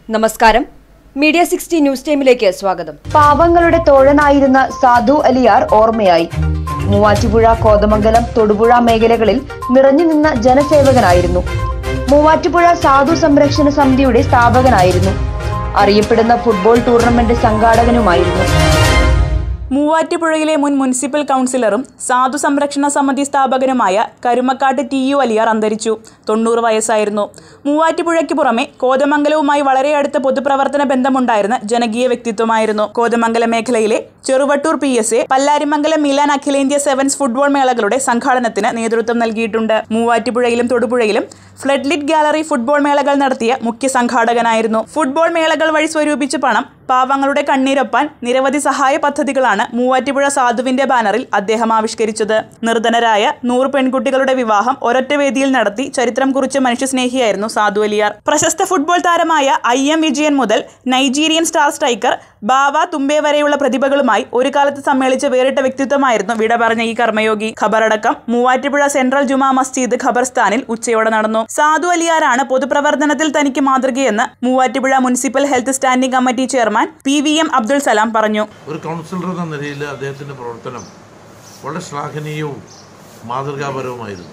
നമസ്കാരം media sixty news ടൈമിലേക്ക് സ്വാഗതം പാവങ്ങളുടെ തോഴനായിരുന്ന സാധു അലിയാർ ഓർമ്മയായി മൂവാറ്റുപുഴ കോതമംഗലം തൊടുപുഴ മേഖലകളിൽ നിറഞ്ഞു നിന്ന ജനസേവകനായിരുന്നു മൂവാറ്റുപുഴ സാധു സംരക്ഷണ സമിതിയുടെ സ്ഥാപകനായിരുന്നു അറിയപ്പെടുന്ന ഫുട്ബോൾ ടൂർണമെന്റ് സംഘാടകനുമായിരുന്നു മൂവാറ്റുപുഴയിലെ മുൻ മുനിസിപ്പൽ കൗൺസിലറും സാധു സംരക്ഷണ സമിതി സ്ഥാപകനുമായ കരുമക്കാട്ട് ടി യു അലിയാർ അന്തരിച്ചു തൊണ്ണൂറ് വയസ്സായിരുന്നു മൂവാറ്റുപുഴയ്ക്ക് പുറമെ കോതമംഗലവുമായി വളരെ അടുത്ത പൊതുപ്രവർത്തന ബന്ധമുണ്ടായിരുന്ന ജനകീയ വ്യക്തിത്വമായിരുന്നു കോതമംഗലം മേഖലയിലെ Cheruvattoor P S A Pallarimangalam Milan അഖിലേന്ത്യാ സെവൻസ് ഫുട്ബോൾ മേളകളുടെ സംഘാടനത്തിന് നേതൃത്വം നൽകിയിട്ടുണ്ട് മൂവാറ്റുപുഴയിലും തൊടുപുഴയിലും ഫ്ലഡ്ലിറ്റ് ഗാലറി ഫുട്ബോൾ മേളകൾ നടത്തിയ മുഖ്യ സംഘാടകനായിരുന്നു ഫുട്ബോൾ മേളകൾ വഴി സ്വരൂപിച്ച പണം പാവങ്ങളുടെ കണ്ണീരൊപ്പാൻ നിരവധി സഹായ പദ്ധതികളാണ് മൂവാറ്റുപുഴ സാധുവിന്റെ ബാനറിൽ അദ്ദേഹം ആവിഷ്കരിച്ചത് നിർധനരായ നൂറ് പെൺകുട്ടികളുടെ വിവാഹം ഒരൊറ്റ വേദിയിൽ നടത്തി ചരിത്രം കുറിച്ച മനുഷ്യസ്നേഹിയായിരുന്നു സാധു അലിയാർ പ്രശസ്ത ഫുട്ബോൾ താരമായ ഐ എം വിജയൻ മുതൽ Nigerian star striker Bawa Thumbe വരെയുള്ള പ്രതിഭകളുമായി ഒരു കാലത്ത് സമ്മേളിച്ച വേറിട്ട വ്യക്തിത്വമായിരുന്നു വിട പറഞ്ഞ ഈ കർമ്മയോഗി ഖബറടക്കം മൂവാറ്റുപുഴ സെൻട്രൽ ജുമാ മസ്ജിദ് ഖബർസ്ഥാനിൽ ഉച്ചയോടെ നടന്നു സാധു അലിയാറാണ് പൊതുപ്രവർത്തനത്തിൽ തനിക്ക് മാതൃകയെന്ന് Muvattupuzha municipal health standing committee chairman P V M Abdul Salam പറഞ്ഞു ഒരു കൗൺസിലർ എന്ന നിലയിൽ അദ്ദേഹത്തിൻ്റെ പ്രവർത്തനം വളരെ ശ്ലാഘനീയവും മാതൃകാപരവുമായിരുന്നു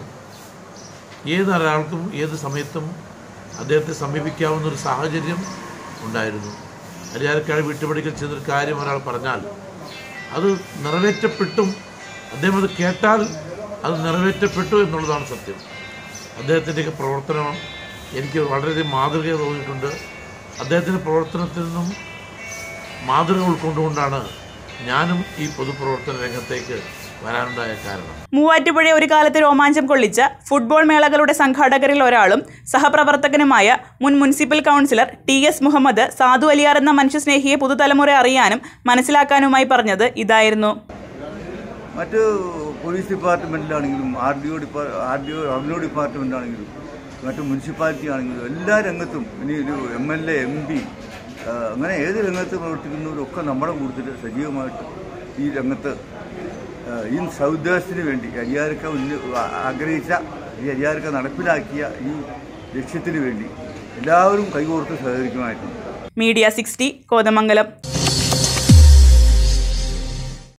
ഏതൊരാൾക്കും ഏത് സമയത്തും അദ്ദേഹത്തെ സമീപിക്കാവുന്ന ഒരു സാഹചര്യം ഉണ്ടായിരുന്നു അരിയാരക്കാട് വീട്ടുപടിക്കൽ ചെന്നൊരു കാര്യം ഒരാൾ പറഞ്ഞാൽ അത് നിറവേറ്റപ്പെട്ടും അദ്ദേഹം അത് കേട്ടാൽ അത് നിറവേറ്റപ്പെട്ടു എന്നുള്ളതാണ് സത്യം അദ്ദേഹത്തിൻ്റെയൊക്കെ പ്രവർത്തനം എനിക്ക് വളരെയധികം മാതൃക തോന്നിയിട്ടുണ്ട് അദ്ദേഹത്തിൻ്റെ പ്രവർത്തനത്തിൽ നിന്നും മാതൃക ഉൾക്കൊണ്ടുകൊണ്ടാണ് ഞാനും ഈ പൊതുപ്രവർത്തന രംഗത്തേക്ക് വരാനുണ്ടായ കാരണം മൂവാറ്റുപുഴ ഒരു കാലത്ത് രോമാഞ്ചം കൊള്ളിച്ച ഫുട്ബോൾ മേളകളുടെ സംഘാടകരിൽ ഒരാളും സഹപ്രവർത്തകനുമായ മുൻ municipal councillor T S Muhammad Sadhu Aliyar എന്ന മനുഷ്യസ്നേഹിയെ പുതുതലമുറ അറിയാനും മനസ്സിലാക്കാനുമായി പറഞ്ഞത് ഇതായിരുന്നു മറ്റ് പോലീസ് ഡിപ്പാർട്ട്മെൻറ്റിലാണെങ്കിലും ആർ ഡി ഒ ഡിപ്പാ ആർ ഡി ഒ റവന്യൂ ഡിപ്പാർട്ട്മെൻറ്റാണെങ്കിലും മറ്റ് മുനിസിപ്പാലിറ്റി ആണെങ്കിലും എല്ലാ രംഗത്തും ഇനി ഒരു M L A M P അങ്ങനെ ഏത് രംഗത്ത് പ്രവർത്തിക്കുന്നവരൊക്കെ നമ്മുടെ കൂട്ടത്തിൽ സജീവമായിട്ട് ഈ രംഗത്ത് ആ, ഈ സൗദ്ദേശത്തിന് വേണ്ടി അരിയാരക്ക ഉന്ന ആഗ്രഹിച്ച ഈ അരിയാരക്ക നടപ്പിലാക്കിയ ഈ ലക്ഷ്യത്തിന് വേണ്ടി എല്ലാവരും കൈകോർത്ത് സഹകരിക്കുമായിട്ടുണ്ട് മീഡിയ സിക്സ്റ്റി കോതമംഗലം